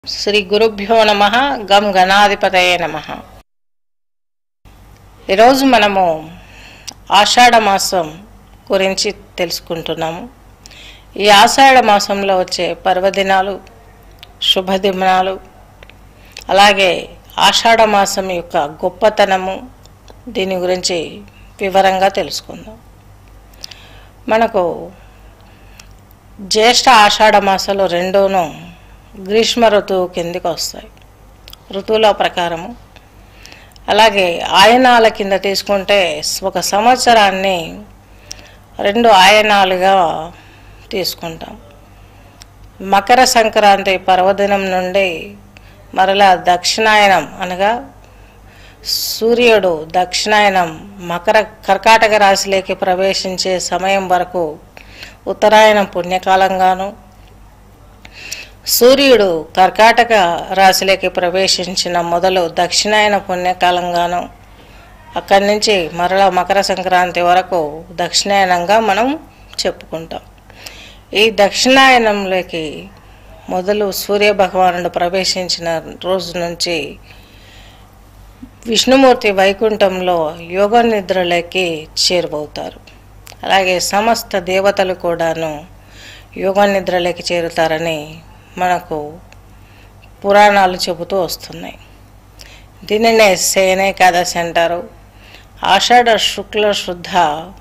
శ్రీ గురుభ్యో నమ గం గణాధిపతయే నమ ఈరోజు మనము ఆషాఢ మాసం గురించి తెలుసుకుంటున్నాము ఈ ఆషాఢ మాసంలో వచ్చే పర్వదినాలు శుభదినాలు అలాగే ఆషాఢ మాసం యొక్క గొప్పతనము దీని గురించి వివరంగా తెలుసుకుందాం మనకు జ్యేష్ఠ ఆషాఢ మాసాలు రెండూను గ్రీష్మ ఋతువు కిందికి వస్తాయి ఋతువుల ప్రకారము అలాగే ఆయనాల కింద తీసుకుంటే ఒక సంవత్సరాన్ని రెండు ఆయనాలుగా తీసుకుంటాం మకర సంక్రాంతి పర్వదినం నుండి మరలా దక్షిణాయనం అనగా సూర్యుడు దక్షిణాయనం మకర కర్కాటక రాశిలోకి ప్రవేశించే సమయం వరకు ఉత్తరాయణం పుణ్యకాలంగాను సూర్యుడు కర్కాటక రాశిలోకి ప్రవేశించిన మొదలు దక్షిణాయన పుణ్యకాలంగాను అక్కడి నుంచి మరలా మకర సంక్రాంతి వరకు దక్షిణాయనంగా మనం చెప్పుకుంటాం ఈ దక్షిణాయనంలోకి మొదలు సూర్య భగవానుడు ప్రవేశించిన రోజు నుంచి విష్ణుమూర్తి వైకుంఠంలో యోగ నిద్రలోకి చేరువవుతారు అలాగే సమస్త దేవతలు కూడాను యోగ నిద్రలోకి చేరుతారని మనకు పురాణాలు చెబుతూ వస్తున్నాయి దీనినే శయనేకాదశి అంటారు ఆషాఢ శుక్ల శుద్ధ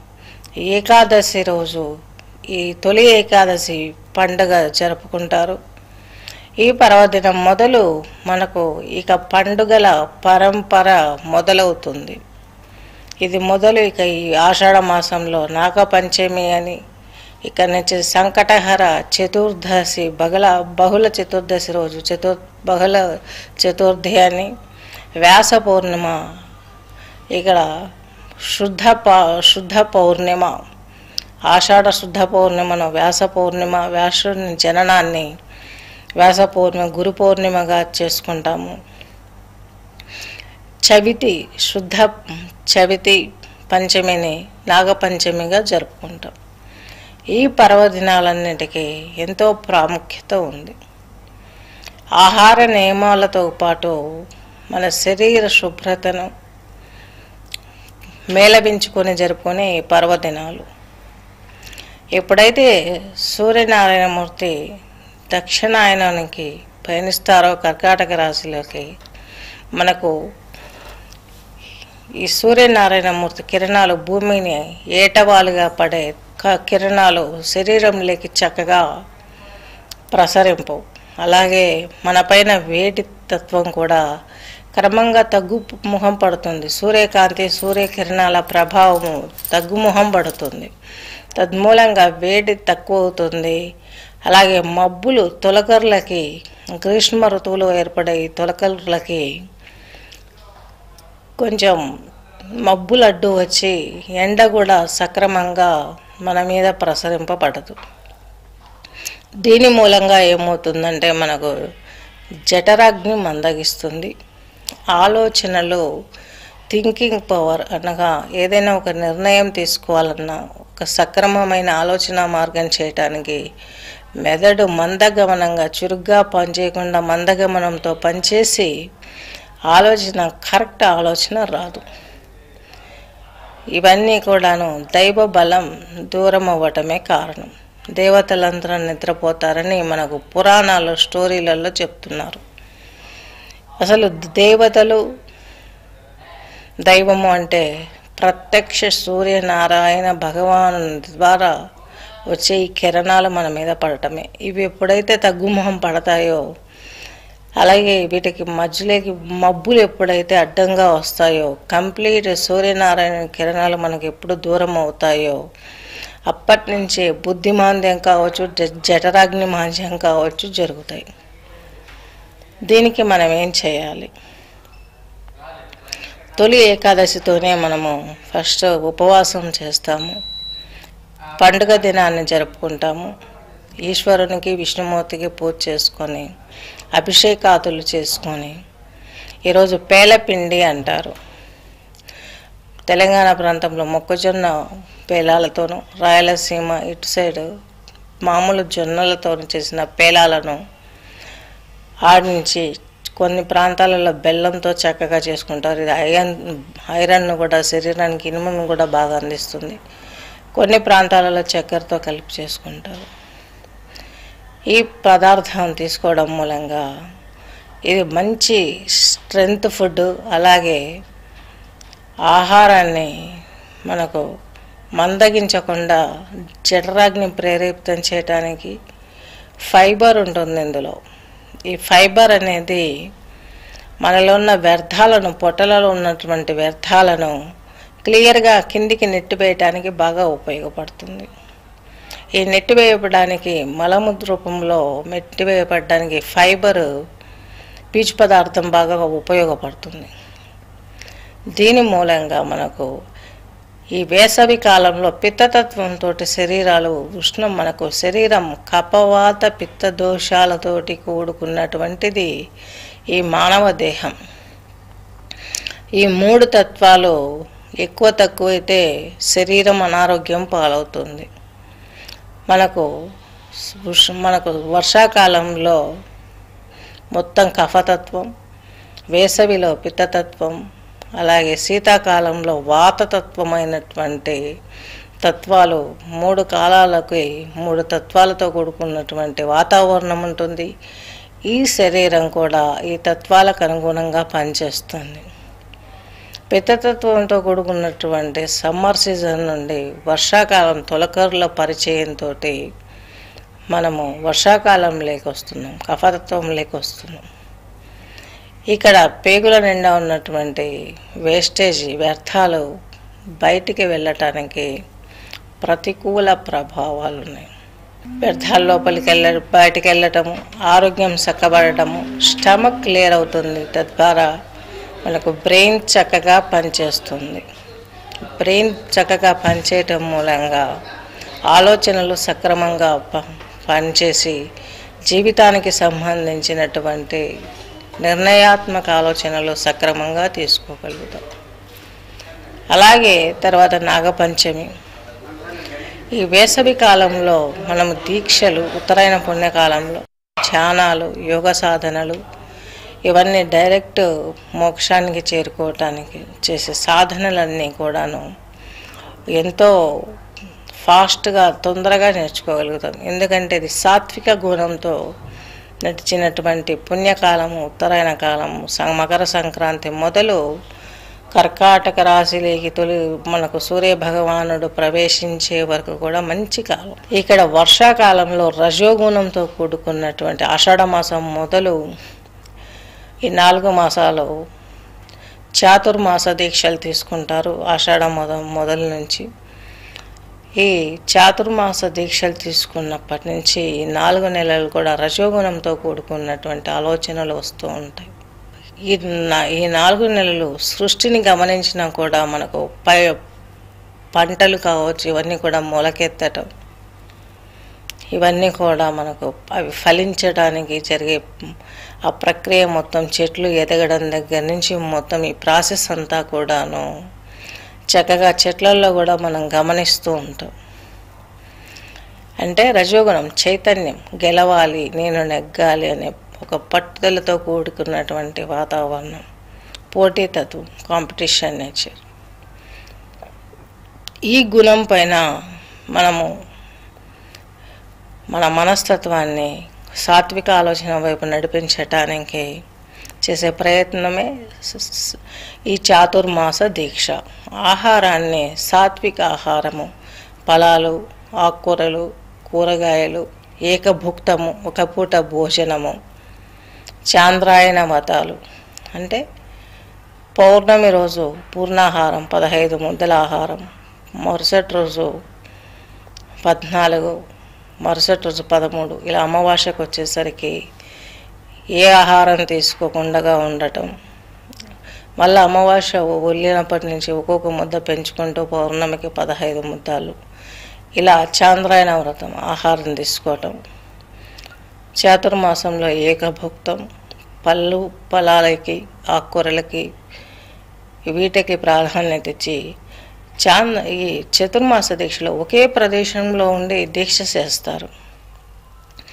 ఏకాదశి రోజు ఈ తొలి ఏకాదశి పండుగ జరుపుకుంటారు ఈ పర్వదినం మొదలు మనకు ఇక పండుగల పరంపర మొదలవుతుంది ఇది మొదలు ఇక ఈ ఆషాఢ మాసంలో నాగపంచమి అని ఇక్కడ నుంచి సంకటహర చతుర్దశి బగల బహుళ చతుర్దశి రోజు చతుర్ బహుళ చతుర్థి అని వ్యాస పౌర్ణిమ ఇక్కడ శుద్ధ ప శుద్ధ పౌర్ణిమ ఆషాఢ శుద్ధ పౌర్ణిమను వ్యాస పౌర్ణిమ వ్యాసుని జననాన్ని వ్యాస పౌర్ణిమ గురు పౌర్ణిమగా చేసుకుంటాము చవితి శుద్ధ చవితి పంచమిని నాగపంచమిగా జరుపుకుంటాం ఈ పర్వదినాలన్నిటికీ ఎంతో ప్రాముఖ్యత ఉంది ఆహార నియమాలతో పాటు మన శరీర శుభ్రతను మేళవించుకొని జరుపుకునే ఈ పర్వదినాలు ఎప్పుడైతే సూర్యనారాయణమూర్తి దక్షిణాయనానికి పయనిస్తారో కర్కాటక రాశిలోకి మనకు ఈ సూర్యనారాయణమూర్తి కిరణాలు భూమిని ఏటవాలుగా పడే క- కిరణాలు శరీరంలోకి చక్కగా ప్రసరింపు అలాగే మన పైన వేడి తత్వం కూడా క్రమంగా తగ్గు ముఖం పడుతుంది సూర్యకాంతి సూర్యకిరణాల ప్రభావము తగ్గుముఖం పడుతుంది తద్మూలంగా వేడి తక్కువ అవుతుంది అలాగే మబ్బులు తొలకర్లకి గ్రీష్మ ఋతువులో ఏర్పడే ఈ తొలకర్లకి కొంచెం మబ్బులు అడ్డు వచ్చి ఎండ కూడా సక్రమంగా మన మీద ప్రసరింపబడదు దీని మూలంగా ఏమవుతుందంటే మనకు జఠరాగ్ని మందగిస్తుంది ఆలోచనలు థింకింగ్ పవర్ అనగా ఏదైనా ఒక నిర్ణయం తీసుకోవాలన్నా ఒక సక్రమమైన ఆలోచన మార్గం చేయటానికి మెదడు మందగమనంగా చురుగ్గా పనిచేయకుండా మందగమనంతో పనిచేసి ఆలోచన కరెక్ట్ ఆలోచన రాదు ఇవన్నీ కూడాను దైవ బలం దూరం అవ్వటమే కారణం దేవతలందరూ నిద్రపోతారని మనకు పురాణాలు స్టోరీలలో చెప్తున్నారు అసలు దేవతలు దైవము అంటే ప్రత్యక్ష సూర్యనారాయణ భగవాను ద్వారా వచ్చే ఈ కిరణాలు మన మీద పడటమే ఇవి ఎప్పుడైతే తగ్గుముఖం పడతాయో అలాగే వీటికి మధ్యలోకి మబ్బులు ఎప్పుడైతే అడ్డంగా వస్తాయో కంప్లీట్ సూర్యనారాయణ కిరణాలు మనకి ఎప్పుడు దూరం అవుతాయో అప్పటి నుంచే బుద్ధిమాంద్యం కావచ్చు జ- జఠరాగ్ని మాంద్యం కావచ్చు జరుగుతాయి దీనికి మనం ఏం చేయాలి తొలి ఏకాదశితోనే మనము ఫస్ట్ ఉపవాసం చేస్తాము పండుగ దినాన్ని జరుపుకుంటాము ఈశ్వరునికి విష్ణుమూర్తికి పూజ చేసుకొని అభిషేకాదులు చేసుకొని ఈరోజు పేలపిండి అంటారు తెలంగాణ ప్రాంతంలో మొక్కజొన్న పేలాలతోనూ రాయలసీమ ఇటు సైడ్ మామూలు జొన్నలతో చేసిన పేలాలను ఆడించి కొన్ని ప్రాంతాలలో బెల్లంతో చక్కగా చేసుకుంటారు ఇది ఐరన్ ఐరన్ను కూడా శరీరానికి ఇనుమును కూడా బాగా అందిస్తుంది కొన్ని ప్రాంతాలలో చక్కెరతో కలిపి చేసుకుంటారు ఈ పదార్థం తీసుకోవడం మూలంగా ఇది మంచి స్ట్రెంగ్త్ ఫుడ్ అలాగే ఆహారాన్ని మనకు మందగించకుండా జఠరాగ్ని ప్రేరేపితం చేయడానికి ఫైబర్ ఉంటుంది ఇందులో ఈ ఫైబర్ అనేది మనలో ఉన్న వ్యర్థాలను పొట్టలలో ఉన్నటువంటి వ్యర్థాలను క్లియర్గా కిందికి నెట్టివేయటానికి బాగా ఉపయోగపడుతుంది ఈ నెట్టివేయబడడానికి మలముద్ర రూపంలో నెట్టివేయబడడానికి ఫైబర్ పీచు పదార్థం బాగా ఉపయోగపడుతుంది దీని మూలంగా మనకు ఈ వేసవి కాలంలో పిత్తతత్వంతో శరీరాలు ఉష్ణం మనకు శరీరం కపవాత పిత్త దోషాలతోటి కూడుకున్నటువంటిది ఈ మానవ దేహం ఈ మూడు తత్వాలు ఎక్కువ తక్కువైతే శరీరం అనారోగ్యం పాలవుతుంది మనకు ఉష్- మనకు వర్షాకాలంలో మొత్తం కఫతత్వం వేసవిలో పిత్తతత్వం అలాగే శీతాకాలంలో వాతతత్వమైనటువంటి తత్వాలు మూడు కాలాలకి మూడు తత్వాలతో కూడుకున్నటువంటి వాతావరణం ఉంటుంది ఈ శరీరం కూడా ఈ తత్వాలకు అనుగుణంగా పనిచేస్తుంది పిత్తతత్వంతో కూడుకున్నటువంటి సమ్మర్ సీజన్ నుండి వర్షాకాలం తొలకరుల పరిచయంతో మనము వర్షాకాలం లేకొస్తున్నాం కఫతత్వం లేకొస్తున్నాం ఇక్కడ పేగుల నిండా ఉన్నటువంటి వేస్టేజ్ వ్యర్థాలు బయటికి వెళ్ళటానికి ప్రతికూల ప్రభావాలు ఉన్నాయి వ్యర్థాల లోపలికి వెళ్ళ బయటికి వెళ్ళటము ఆరోగ్యం చక్కబడటము స్టమక్ క్లియర్ అవుతుంది తద్వారా మనకు బ్రెయిన్ చక్కగా పనిచేస్తుంది బ్రెయిన్ చక్కగా పనిచేయటం మూలంగా ఆలోచనలు సక్రమంగా ప పనిచేసి జీవితానికి సంబంధించినటువంటి నిర్ణయాత్మక ఆలోచనలు సక్రమంగా తీసుకోగలుగుతాం అలాగే తర్వాత నాగపంచమి ఈ వేసవి కాలంలో మనము దీక్షలు ఉత్తరాయణ పుణ్యకాలంలో ధ్యానాలు యోగ సాధనలు ఇవన్నీ డైరెక్ట్ మోక్షానికి చేరుకోవటానికి చేసే సాధనలన్నీ కూడాను ఎంతో ఫాస్ట్గా తొందరగా నేర్చుకోగలుగుతాం ఎందుకంటే ఇది సాత్విక గుణంతో నడిచినటువంటి పుణ్యకాలము ఉత్తరాయణ కాలము సం- మకర సంక్రాంతి మొదలు కర్కాటక రాశిలోకి తొలి మనకు సూర్య భగవానుడు ప్రవేశించే వరకు కూడా మంచి కాలం ఇక్కడ వర్షాకాలంలో రజోగుణంతో కూడుకున్నటువంటి ఆషాఢ మాసం మొదలు ఈ నాలుగు మాసాలు చాతుర్మాస దీక్షలు తీసుకుంటారు ఆషాఢ మొద మొదలు నుంచి ఈ చాతుర్మాస దీక్షలు తీసుకున్నప్పటి నుంచి ఈ నాలుగు నెలలు కూడా రజోగుణంతో కూడుకున్నటువంటి ఆలోచనలు వస్తూ ఉంటాయి ఈ నా- ఈ నాలుగు నెలలు సృష్టిని గమనించినా కూడా మనకు పై పంటలు కావచ్చు ఇవన్నీ కూడా మొలకెత్తటం ఇవన్నీ కూడా మనకు అవి ఫలించడానికి జరిగే ఆ ప్రక్రియ మొత్తం చెట్లు ఎదగడం దగ్గర నుంచి మొత్తం ఈ ప్రాసెస్ అంతా కూడాను చక్కగా చెట్లల్లో కూడా మనం గమనిస్తూ ఉంటాం అంటే రజోగుణం చైతన్యం గెలవాలి నేను నెగ్గాలి అనే ఒక పట్టుదలతో కూడుకున్నటువంటి వాతావరణం పోటీతత్వం కాంపిటీషన్ నేచర్ ఈ గుణం పైన మనము మన మనస్తత్వాన్ని సాత్విక ఆలోచన వైపు నడిపించటానికి చేసే ప్రయత్నమే స- స- ఈ చాతుర్మాస దీక్ష ఆహారాన్ని సాత్విక ఆహారము ఫలాలు ఆకుకూరలు కూరగాయలు ఏకభుక్తము ఒక పూట భోజనము చాంద్రాయణ మతాలు అంటే పౌర్ణమి రోజు పూర్ణాహారం పదహైదు ముద్దల ఆహారం మరుసటి రోజు పద్నాలుగు మరుసటి రోజు పదమూడు ఇలా అమావాస్యకు వచ్చేసరికి ఏ ఆహారం తీసుకోకుండా ఉండటం మళ్ళీ అమావాస్య వెళ్ళినప్పటి నుంచి ఒక్కొక్క ముద్ద పెంచుకుంటూ పౌర్ణమికి పదహైదు ముద్దాలు ఇలా చాంద్రాయణ వ్రతం ఆహారం తీసుకోవటం చాతుర్మాసంలో ఏకభుక్తం పళ్ళు ఫలాలకి ఆకుకూరలకి వీటికి ప్రాధాన్యత ఇచ్చి చాంద ఈ చతుర్మాస దీక్షలో ఒకే ప్రదేశంలో ఉండి దీక్ష చేస్తారు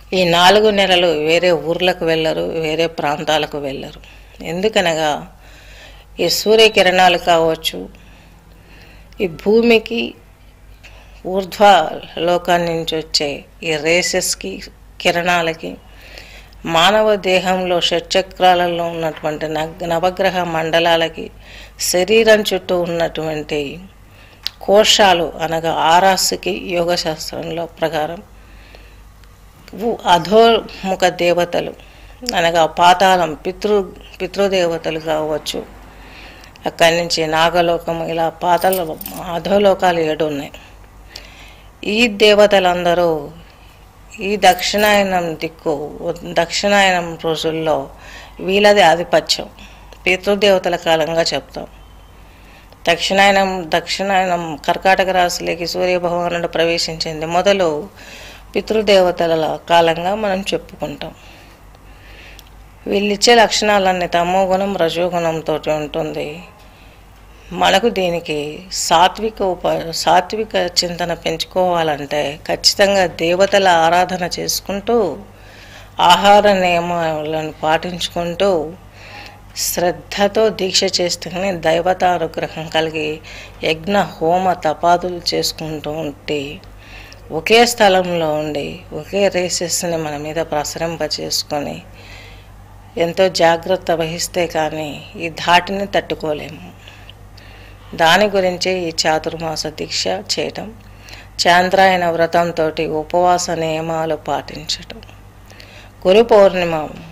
ఈ నాలుగు నెలలు వేరే ఊర్లకు వెళ్ళరు వేరే ప్రాంతాలకు వెళ్ళరు ఎందుకనగా ఈ సూర్యకిరణాలు కావచ్చు ఈ భూమికి ఊర్ధ్వ లోకాన్ని నుంచి వచ్చే ఈ రేసెస్కి కిరణాలకి మానవ దేహంలో షట్చక్రాలలో ఉన్నటువంటి నగ్ నవగ్రహ మండలాలకి శరీరం చుట్టూ ఉన్నటువంటి కోశాలు అనగా ఆరాస్కి యోగ శాస్త్రంలో ప్రకారం ఉ- అధోముఖ దేవతలు అనగా పాతాళం పితృ పితృదేవతలు కావచ్చు అక్కడి నుంచి నాగలోకం ఇలా పాతాళ అధోలోకాలు ఏడు ఉన్నాయి ఈ దేవతలందరూ ఈ దక్షిణాయనం దిక్కు దక్షిణాయనం రోజుల్లో వీళ్ళది ఆధిపత్యం పితృదేవతల కాలంగా చెప్తాం దక్షిణాయనం దక్షిణాయనం కర్కాటక రాశిలోకి సూర్యభగవానుడు ప్రవేశించింది మొదలు పితృదేవతల కాలంగా మనం చెప్పుకుంటాం వీళ్ళిచ్చే లక్షణాలన్నీ తమో గుణం రజోగుణంతో ఉంటుంది మనకు దీనికి సాత్విక ఉప సాత్విక చింతన పెంచుకోవాలంటే ఖచ్చితంగా దేవతల ఆరాధన చేసుకుంటూ ఆహార నియమాలను పాటించుకుంటూ శ్రద్ధతో దీక్ష చేస్తేనే దైవతానుగ్రహం కలిగి యజ్ఞ హోమ తపాదులు చేసుకుంటూ ఉంటే ఒకే స్థలంలో ఉండి ఒకే రేసెస్ని మన మీద ప్రసరింప చేసుకొని ఎంతో జాగ్రత్త వహిస్తే కానీ ఈ ధాటిని తట్టుకోలేము దాని గురించి ఈ చాతుర్మాస దీక్ష చేయటం చాంద్రాయన వ్రతంతో ఉపవాస నియమాలు పాటించటం గురు పౌర్ణిమ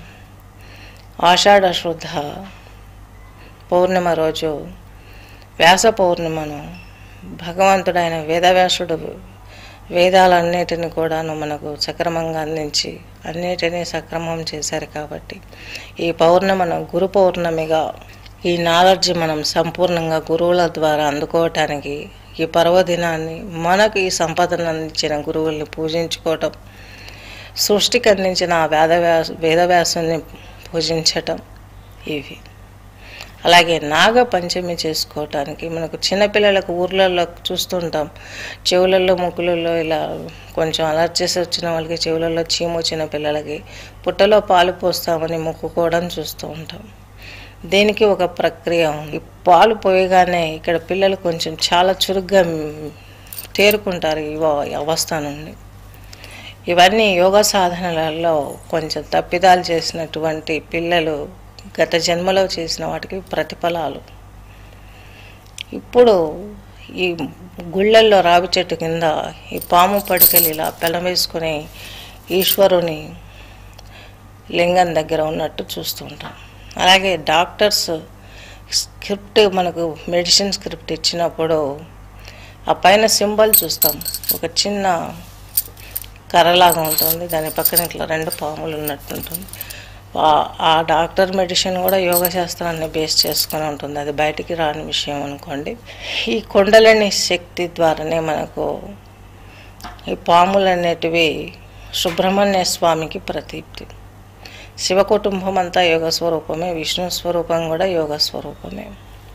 ఆషాఢ శుద్ధ పౌర్ణిమ రోజు వ్యాస పౌర్ణిమను భగవంతుడైన వేదవ్యాసుడు వేదాలన్నిటిని కూడాను మనకు సక్రమంగా అందించి అన్నిటినీ సక్రమం చేశారు కాబట్టి ఈ పౌర్ణమను గురు పౌర్ణమిగా ఈ నాలెడ్జ్ మనం సంపూర్ణంగా గురువుల ద్వారా అందుకోవటానికి ఈ పర్వదినాన్ని మనకు ఈ సంపదను అందించిన గురువుల్ని పూజించుకోవటం సృష్టికి అందించిన ఆ వేదవ్యాస వేదవ్యాసుని పూజించటం ఇవి అలాగే నాగ పంచమి చేసుకోవటానికి మనకు చిన్నపిల్లలకు ఊర్లలో చూస్తుంటాం చెవులలో ముక్కులలో ఇలా కొంచెం అలర్జీస్ వచ్చిన వాళ్ళకి చెవులలో చీము వచ్చిన పిల్లలకి పుట్టలో పాలు పోస్తామని మొక్కుకోవడం చూస్తూ ఉంటాం దీనికి ఒక ప్రక్రియ ఉంది ఈ పాలు పోయగానే ఇక్కడ పిల్లలు కొంచెం చాలా చురుగ్గా మ్, తేరుకుంటారు ఈ వ- ఈ అవస్థ నుండి ఇవన్నీ యోగా సాధనలలో కొంచెం తప్పిదాలు చేసినటువంటి పిల్లలు గత జన్మలో చేసిన వాటికి ప్రతిఫలాలు ఇప్పుడు ఈ గుళ్ళల్లో రావి చెట్టు కింద ఈ పాము పడికలు ఇలా పెనవేసుకుని ఈశ్వరుని లింగం దగ్గర ఉన్నట్టు చూస్తుంటాం అలాగే డాక్టర్స్ స్క్రిప్ట్ మనకు మెడిసిన్ స్క్రిప్ట్ ఇచ్చినప్పుడు ఆ పైన సింబల్ చూస్తాం ఒక చిన్న కర్రలాగా ఉంటుంది దాని పక్కన ఇట్లా రెండు పాములు ఉన్నట్టు ఉంటుంది ఆ- ఆ డాక్టర్ మెడిసిన్ కూడా యోగ శాస్త్రాన్ని బేస్ చేసుకొని ఉంటుంది అది బయటికి రాని విషయం అనుకోండి ఈ కొండలని శక్తి ద్వారానే మనకు ఈ పాములు అనేటివి సుబ్రహ్మణ్య స్వామికి ప్రతీప్తి శివ కుటుంబం అంతా యోగ స్వరూపమే విష్ణు స్వరూపం కూడా యోగ స్వరూపమే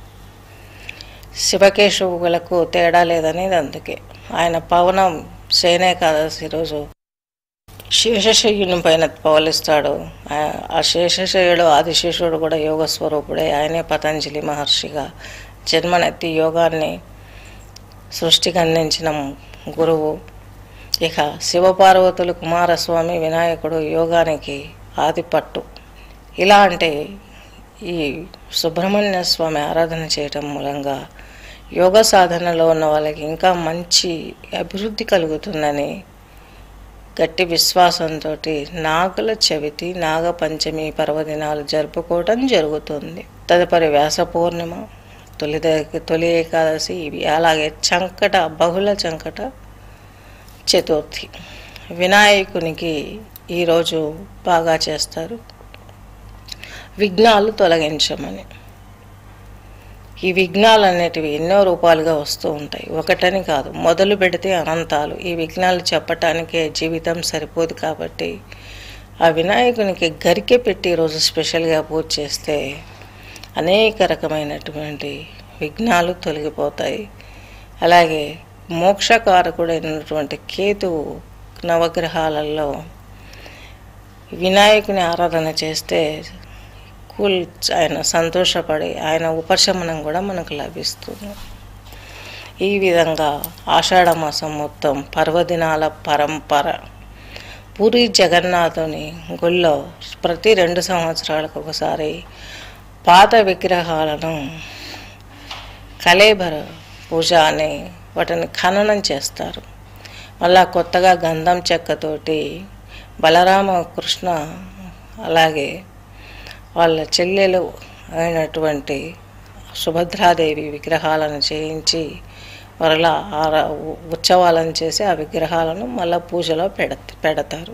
శివకేశవులకు తేడా లేదనేది అందుకే ఆయన పవనం శయనేకాదశి రోజు శేషశయ్యుని పైన పవలిస్తాడు ఆ- ఆ శేషశయ్యుడు ఆదిశేషుడు కూడా యోగ స్వరూపుడే ఆయనే పతంజలి మహర్షిగా జన్మనెత్తి యోగాన్ని సృష్టికి అందించిన గురువు ఇక శివపార్వతులు కుమారస్వామి వినాయకుడు యోగానికి ఆదిపట్టు ఇలా అంటే ఈ సుబ్రహ్మణ్య స్వామి ఆరాధన చేయటం మూలంగా యోగ సాధనలో ఉన్న వాళ్ళకి ఇంకా మంచి అభివృద్ధి కలుగుతుందని గట్టి విశ్వాసంతో నాగుల చవితి నాగ పంచమి పర్వదినాలు జరుపుకోవడం జరుగుతుంది తదుపరి వ్యాస పూర్ణిమ తొలి ద- తొలి ఏకాదశి ఇవి అలాగే చంకట బహుళ చంకట చతుర్థి వినాయకునికి ఈరోజు బాగా చేస్తారు విఘ్నాలు తొలగించమని ఈ విఘ్నాలు అనేటివి ఎన్నో రూపాలుగా వస్తూ ఉంటాయి ఒకటని కాదు మొదలు పెడితే అనంతాలు ఈ విఘ్నాలు చెప్పటానికే జీవితం సరిపోదు కాబట్టి ఆ వినాయకునికి గరికె పెట్టి ఈరోజు స్పెషల్గా పూజ చేస్తే అనేక రకమైనటువంటి విఘ్నాలు తొలగిపోతాయి అలాగే మోక్షకారకుడైనటువంటి కేతువు నవగ్రహాలలో వినాయకుని ఆరాధన చేస్తే కూల్ ఆయన సంతోషపడి ఆయన ఉపశమనం కూడా మనకు లభిస్తుంది ఈ విధంగా ఆషాఢ మాసం మొత్తం పర్వదినాల పరంపర పూరి జగన్నాథుని గుళ్ళో ప్రతి రెండు సంవత్సరాలకు ఒకసారి పాత విగ్రహాలను కలేబర పూజ అని వాటిని ఖననం చేస్తారు మళ్ళా కొత్తగా గంధం చెక్కతోటి బలరామ కృష్ణ అలాగే వాళ్ళ చెల్లెలు అయినటువంటి సుభద్రాదేవి విగ్రహాలను చేయించి మరలా ఆర- ఉత్సవాలను చేసి ఆ విగ్రహాలను మళ్ళా పూజలో పెడ పెడతారు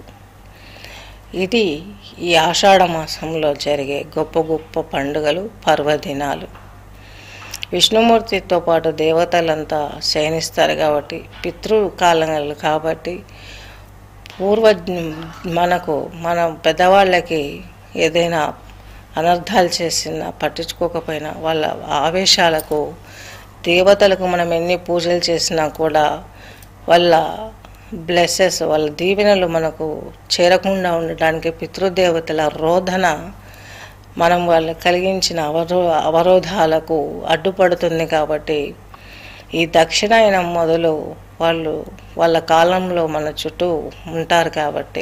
ఇది ఈ ఆషాఢ మాసంలో జరిగే గొప్ప గొప్ప పండుగలు పర్వదినాలు విష్ణుమూర్తితో పాటు దేవతలంతా శయనిస్తారు కాబట్టి పితృకాలంలో కాబట్టి పూర్వ మనకు మన పెద్దవాళ్ళకి ఏదైనా అనర్థాలు చేసినా పట్టించుకోకపోయినా వాళ్ళ ఆవేశాలకు దేవతలకు మనం ఎన్ని పూజలు చేసినా కూడా వాళ్ళ బ్లెస్సెస్ వాళ్ళ దీవెనలు మనకు చేరకుండా ఉండడానికి పితృదేవతల రోధన మనం వాళ్ళు కలిగించిన అవరో అవరోధాలకు అడ్డుపడుతుంది కాబట్టి ఈ దక్షిణాయనం మొదలు వాళ్ళు వాళ్ళ కాలంలో మన చుట్టూ ఉంటారు కాబట్టి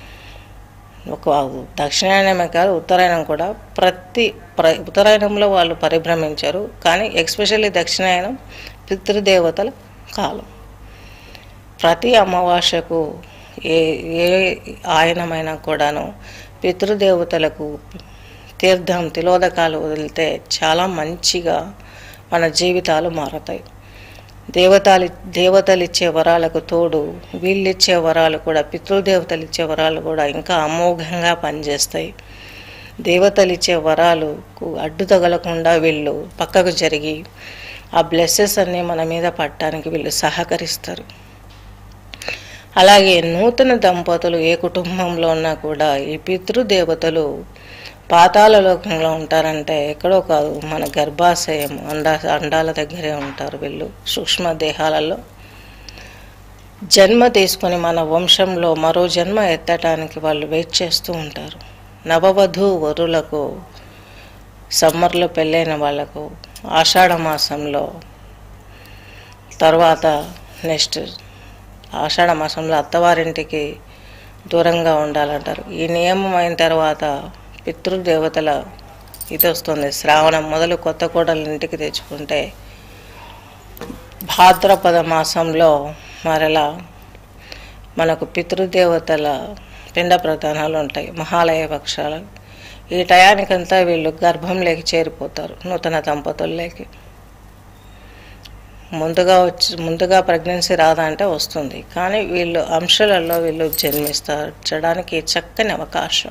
ఒక దక్షిణాయనమే కాదు ఉత్తరాయణం కూడా ప్రతి ప్ర ఉత్తరాయణంలో వాళ్ళు పరిభ్రమించారు కానీ ఎక్స్పెషల్లీ దక్షిణాయనం పితృదేవతల కాలం ప్రతి అమావాస్యకు ఏ ఏ ఆయనమైనా కూడాను పితృదేవతలకు తీర్థం తిలోదకాలు వదిలితే చాలా మంచిగా మన జీవితాలు మారతాయి దేవతలు దేవతలు ఇచ్చే వరాలకు తోడు వీళ్ళు ఇచ్చే వరాలు కూడా పితృదేవతలు ఇచ్చే వరాలు కూడా ఇంకా అమోఘంగా పనిచేస్తాయి దేవతలు ఇచ్చే వరాలకు అడ్డు తగలకుండా వీళ్ళు పక్కకు జరిగి ఆ బ్లెస్సెస్ అన్నీ మన మీద పడటానికి వీళ్ళు సహకరిస్తారు అలాగే నూతన దంపతులు ఏ కుటుంబంలో ఉన్నా కూడా ఈ పితృదేవతలు పాతాళ లోకంలో ఉంటారంటే ఎక్కడో కాదు మన గర్భాశయం అండా అండాల దగ్గరే ఉంటారు వీళ్ళు సూక్ష్మ దేహాలలో జన్మ తీసుకొని మన వంశంలో మరో జన్మ ఎత్తటానికి వాళ్ళు వెయిట్ చేస్తూ ఉంటారు నవవధు వరులకు సమ్మర్లో పెళ్ళైన వాళ్ళకు ఆషాఢ మాసంలో తర్వాత నెక్స్ట్ ఆషాఢ మాసంలో అత్తవారింటికి దూరంగా ఉండాలంటారు ఈ నియమం అయిన తర్వాత పితృదేవతల ఇది వస్తుంది శ్రావణం మొదలు కొత్త కోడలు ఇంటికి తెచ్చుకుంటే భాద్రపద మాసంలో మరలా మనకు పితృదేవతల పిండ ప్రధానాలు ఉంటాయి మహాలయ పక్షాలు ఈ టయానికంతా వీళ్ళు గర్భంలోకి చేరిపోతారు నూతన దంపతుల్లోకి ముందుగా వచ్చి ముందుగా ప్రెగ్నెన్సీ రాదా అంటే వస్తుంది కానీ వీళ్ళు అంశాలలో వీళ్ళు జన్మిస్తారడానికి చక్కని అవకాశం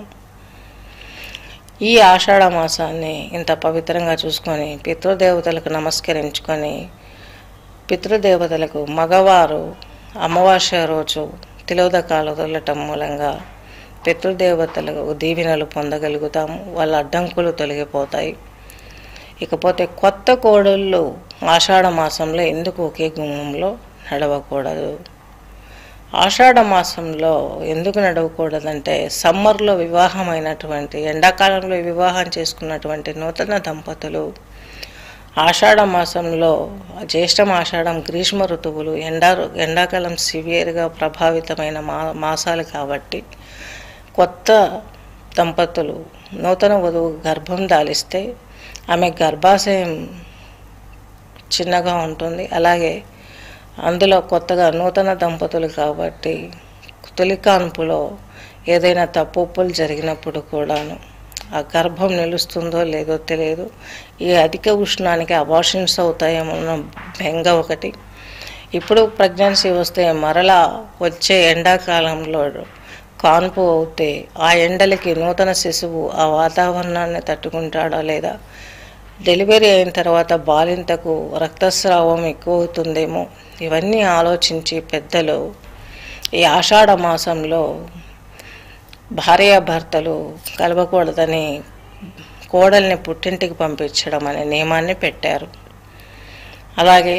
ఈ ఆషాఢ మాసాన్ని ఇంత పవిత్రంగా చూసుకొని పితృదేవతలకు నమస్కరించుకొని పితృదేవతలకు మగవారు అమావాస్య రోజు తిలోదకాలు వదలటం మూలంగా పితృదేవతలకు దీవెనలు పొందగలుగుతాము వాళ్ళ అడ్డంకులు తొలగిపోతాయి ఇకపోతే కొత్త కోడళ్ళు ఆషాఢ మాసంలో ఎందుకు ఒకే గుమ్మంలో నడవకూడదు ఆషాఢ మాసంలో ఎందుకు నడవకూడదంటే సమ్మర్లో వివాహమైనటువంటి ఎండాకాలంలో వివాహం చేసుకున్నటువంటి నూతన దంపతులు ఆషాఢ మాసంలో జ్యేష్ఠం ఆషాఢం గ్రీష్మ ఋతువులు ఎండా ఎండాకాలం సివియర్గా ప్రభావితమైన మా మాసాలు కాబట్టి కొత్త దంపతులు నూతన వధువు గర్భం దాలిస్తే ఆమె గర్భాశయం చిన్నగా ఉంటుంది అలాగే అందులో కొత్తగా నూతన దంపతులు కాబట్టి తొలి కాన్పులో ఏదైనా తప్పులు జరిగినప్పుడు కూడాను ఆ గర్భం నిలుస్తుందో లేదో తెలియదు ఈ అధిక ఉష్ణానికి అబార్షన్స్ అవుతాయేమన్న బెంగ ఒకటి ఇప్పుడు ప్రెగ్నెన్సీ వస్తే మరలా వచ్చే ఎండాకాలంలో కాన్పు అవుతే ఆ ఎండలకి నూతన శిశువు ఆ వాతావరణాన్ని తట్టుకుంటాడా లేదా డెలివరీ అయిన తర్వాత బాలింతకు రక్తస్రావం ఎక్కువ అవుతుందేమో ఇవన్నీ ఆలోచించి పెద్దలు ఈ ఆషాఢ మాసంలో భార్యాభర్తలు కలవకూడదని కోడల్ని పుట్టింటికి పంపించడం అనే నియమాన్ని పెట్టారు అలాగే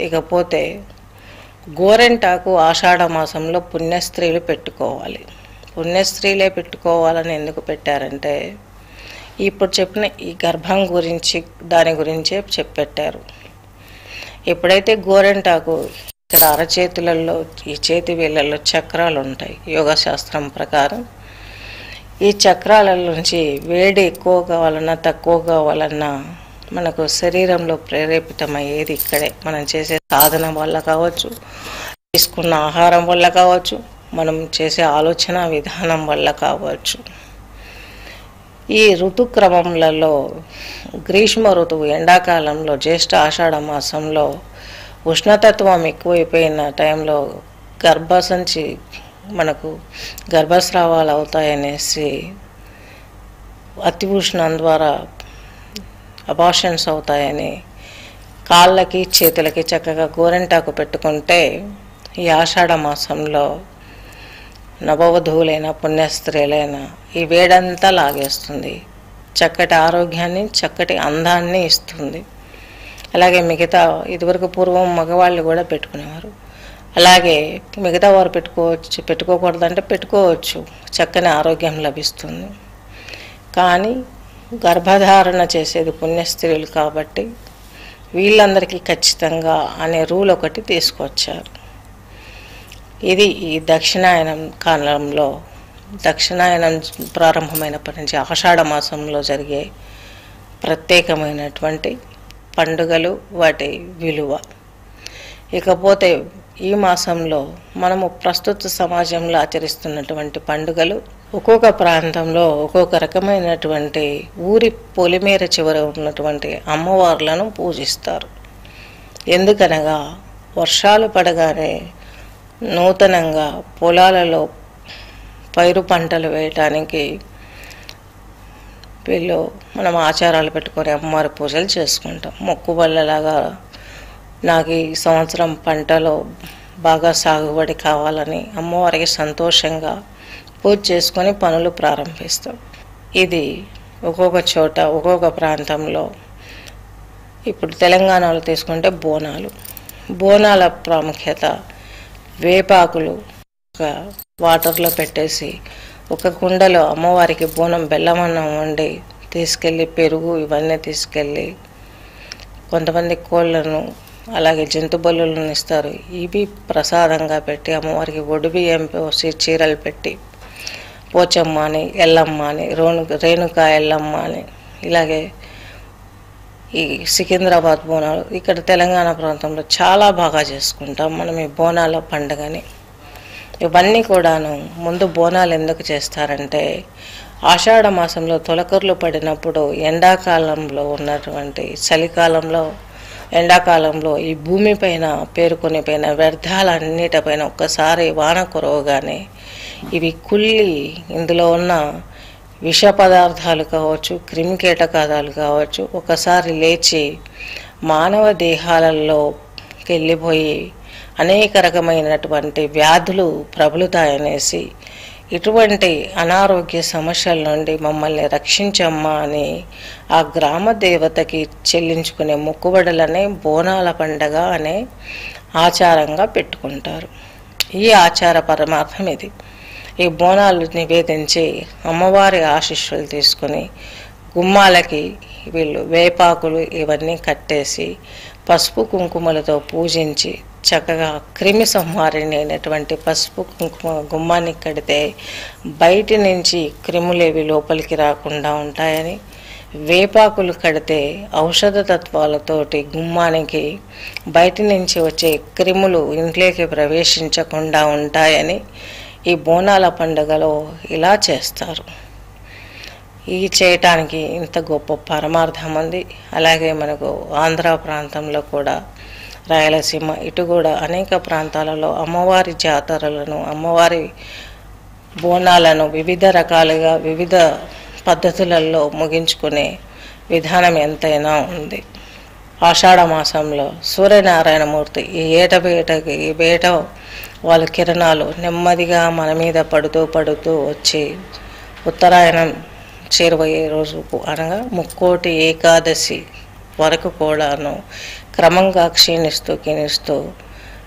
ఇకపోతే గోరెంటాకు ఆషాఢ మాసంలో పుణ్యస్త్రీలు పెట్టుకోవాలి పుణ్యస్త్రీలే పెట్టుకోవాలని ఎందుకు పెట్టారంటే ఇప్పుడు చెప్పిన ఈ గర్భం గురించి దాని గురించే చెప్పెట్టారు ఎప్పుడైతే గోరెంటాకు ఇక్కడ అరచేతులలో ఈ చేతి వేళ్ళల్లో చక్రాలు ఉంటాయి యోగా శాస్త్రం ప్రకారం ఈ చక్రాల నుంచి వేడి ఎక్కువ కావాలన్నా తక్కువ కావాలన్నా మనకు శరీరంలో ప్రేరేపితమయ్యేది ఇక్కడే మనం చేసే సాధన వల్ల కావచ్చు తీసుకున్న ఆహారం వల్ల కావచ్చు మనం చేసే ఆలోచన విధానం వల్ల కావచ్చు ఈ ఋతుక్రమములలో గ్రీష్మ ఋతువు ఎండాకాలంలో జ్యేష్ఠ ఆషాఢ మాసంలో ఉష్ణతత్వం ఎక్కువైపోయిన టైంలో గర్భసంచి మనకు గర్భస్రావాలు అవుతాయనేసి అతి ఉష్ణం ద్వారా అబాషన్స్ అవుతాయని కాళ్ళకి చేతులకి చక్కగా గోరెంటాకు పెట్టుకుంటే ఈ ఆషాఢ మాసంలో నవవధువులైన పుణ్యస్త్రీలైన ఈ వేడంతా లాగేస్తుంది చక్కటి ఆరోగ్యాన్ని చక్కటి అందాన్ని ఇస్తుంది అలాగే మిగతా ఇదివరకు పూర్వం మగవాళ్ళు కూడా పెట్టుకునేవారు అలాగే మిగతా వారు పెట్టుకోవచ్చు పెట్టుకోకూడదంటే పెట్టుకోవచ్చు చక్కని ఆరోగ్యం లభిస్తుంది కానీ గర్భధారణ చేసేది పుణ్యస్త్రీలు కాబట్టి వీళ్ళందరికీ ఖచ్చితంగా అనే రూల్ ఒకటి తీసుకొచ్చారు ఇది ఈ దక్షిణాయనం కాలంలో దక్షిణాయనం ప్రారంభమైనప్పటి నుంచి ఆషాఢ మాసంలో జరిగే ప్రత్యేకమైనటువంటి పండుగలు వాటి విలువ ఇకపోతే ఈ మాసంలో మనము ప్రస్తుత సమాజంలో ఆచరిస్తున్నటువంటి పండుగలు ఒక్కొక్క ప్రాంతంలో ఒక్కొక్క రకమైనటువంటి ఊరి పొలిమేర చివర ఉన్నటువంటి అమ్మవార్లను పూజిస్తారు ఎందుకనగా వర్షాలు పడగానే నూతనంగా పొలాలలో పైరు పంటలు వేయటానికి వీళ్ళు మనం ఆచారాలు పెట్టుకొని అమ్మవారి పూజలు చేసుకుంటాం మొక్కుబళ్ళలాగా నాకు ఈ సంవత్సరం పంటలో బాగా సాగుబడి కావాలని అమ్మవారికి సంతోషంగా పూజ చేసుకొని పనులు ప్రారంభిస్తాం ఇది ఒక్కొక్క చోట ఒక్కొక్క ప్రాంతంలో ఇప్పుడు తెలంగాణలో తీసుకుంటే బోనాలు బోనాల ప్రాముఖ్యత వేపాకులు ఒక వాటర్లో పెట్టేసి ఒక కుండలో అమ్మవారికి బోనం బెల్లమన్నం వండి తీసుకెళ్ళి పెరుగు ఇవన్నీ తీసుకెళ్ళి కొంతమంది కోళ్ళను అలాగే జంతు బలులను ఇస్తారు ఇవి ప్రసాదంగా పెట్టి అమ్మవారికి ఒడి బియ్యం పోసి చీరలు పెట్టి పోచమ్మ అని ఎల్లమ్మ అని రేణు రేణుక ఎల్లమ్మ అని ఇలాగే ఈ సికింద్రాబాద్ బోనాలు ఇక్కడ తెలంగాణ ప్రాంతంలో చాలా బాగా చేసుకుంటాం మనం ఈ బోనాల పండుగని ఇవన్నీ కూడాను ముందు బోనాలు ఎందుకు చేస్తారంటే ఆషాఢ మాసంలో తొలకర్లు పడినప్పుడు ఎండాకాలంలో ఉన్నటువంటి చలికాలంలో ఎండాకాలంలో ఈ భూమిపైన పేరుకొనిపోయిన వ్యర్థాలన్నిటిపైన ఒక్కసారి వాన కురవగానే ఇవి కుళ్ళి ఇందులో ఉన్న విష పదార్థాలు కావచ్చు క్రిమి కీటకాదాలు కావచ్చు ఒకసారి లేచి మానవ దేహాలలోకి వెళ్ళిపోయి అనేక రకమైనటువంటి వ్యాధులు ప్రబలుతాయనేసి ఇటువంటి అనారోగ్య సమస్యల నుండి మమ్మల్ని రక్షించమ్మా అని ఆ గ్రామ దేవతకి చెల్లించుకునే మొక్కుబడులనే బోనాల పండగ అనే ఆచారంగా పెట్టుకుంటారు ఈ ఆచార పరమార్థం ఇది ఈ బోనాలు నివేదించి అమ్మవారి ఆశీస్సులు తీసుకుని గుమ్మాలకి వీళ్ళు వేపాకులు ఇవన్నీ కట్టేసి పసుపు కుంకుమలతో పూజించి చక్కగా క్రిమి సంహారిణి అయినటువంటి పసుపు కుంకుమ గుమ్మానికి కడితే బయటి నుంచి క్రిములేవి లోపలికి రాకుండా ఉంటాయని వేపాకులు కడితే ఔషధ తత్వాలతోటి గుమ్మానికి బయటి నుంచి వచ్చే క్రిములు ఇంట్లోకి ప్రవేశించకుండా ఉంటాయని ఈ బోనాల పండుగలో ఇలా చేస్తారు ఈ చేయటానికి ఇంత గొప్ప పరమార్థం ఉంది అలాగే మనకు ఆంధ్ర ప్రాంతంలో కూడా రాయలసీమ ఇటు కూడా అనేక ప్రాంతాలలో అమ్మవారి జాతరలను అమ్మవారి బోనాలను వివిధ రకాలుగా వివిధ పద్ధతులలో ముగించుకునే విధానం ఎంతైనా ఉంది ఆషాఢ మాసంలో సూర్యనారాయణమూర్తి ఈ ఏట వేటకి ఈ వేట వాళ్ళ కిరణాలు నెమ్మదిగా మన మీద పడుతూ పడుతూ వచ్చి ఉత్తరాయణం చేరువయ్యే రోజుకు అనగా ముక్కోటి ఏకాదశి వరకు కూడాను క్రమంగా క్షీణిస్తూ క్షీణిస్తూ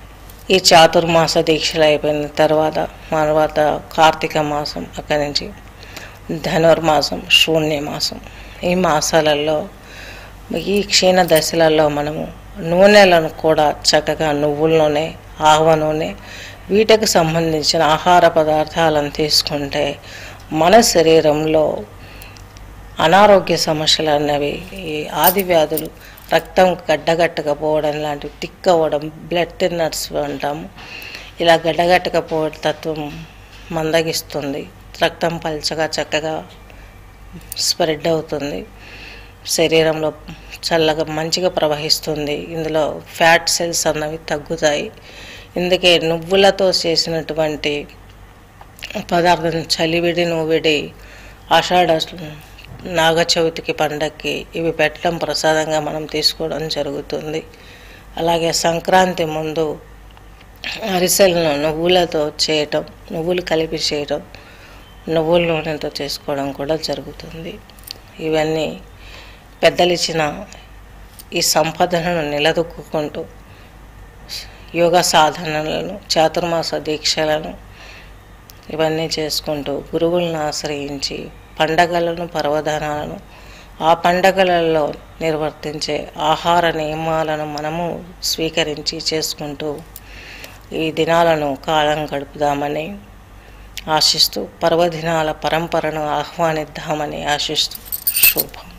ఈ చాతుర్మాస దీక్షలు అయిపోయిన తర్వాత తర్వాత కార్తీక మాసం అక్కడి నుంచి ధనుర్మాసం శూన్యమాసం ఈ మాసాలలో ఈ క్షీణ దశలలో మనము నూనెలను కూడా చక్కగా నువ్వుల నూనె ఆవ నూనె వీటికి సంబంధించిన ఆహార పదార్థాలను తీసుకుంటే మన శరీరంలో అనారోగ్య సమస్యలు అన్నవి ఈ ఆది వ్యాధులు రక్తం గడ్డగట్టకపోవడం లాంటివి తిక్కవడం బ్లడ్ థిన్నర్స్ అంటాము ఇలా గడ్డగట్టకపోవడం తత్వం మందగిస్తుంది రక్తం పల్చగా చక్కగా స్ప్రెడ్ అవుతుంది శరీరంలో చల్లగా మంచిగా ప్రవహిస్తుంది ఇందులో ఫ్యాట్ సెల్స్ అన్నవి తగ్గుతాయి ఇందుకే నువ్వులతో చేసినటువంటి పదార్థం చలివిడి నువ్విడి ఆషాఢ నాగ చవితికి పండక్కి ఇవి పెట్టడం ప్రసాదంగా మనం తీసుకోవడం జరుగుతుంది అలాగే సంక్రాంతి ముందు అరిసెలను నువ్వులతో చేయటం నువ్వులు కలిపి చేయటం నువ్వుల నూనెతో చేసుకోవడం కూడా జరుగుతుంది ఇవన్నీ పెద్దలు ఇచ్చిన ఈ సంపదలను నిలదొక్కుంటూ యోగా సాధనలను చాతుర్మాస దీక్షలను ఇవన్నీ చేసుకుంటూ గురువులను ఆశ్రయించి పండగలను పర్వదినాలను ఆ పండగలలో నిర్వర్తించే ఆహార నియమాలను మనము స్వీకరించి చేసుకుంటూ ఈ దినాలను కాలం గడుపుదామని ఆశిస్తూ పర్వదినాల పరంపరను ఆహ్వానిద్దామని ఆశిస్తూ శుభం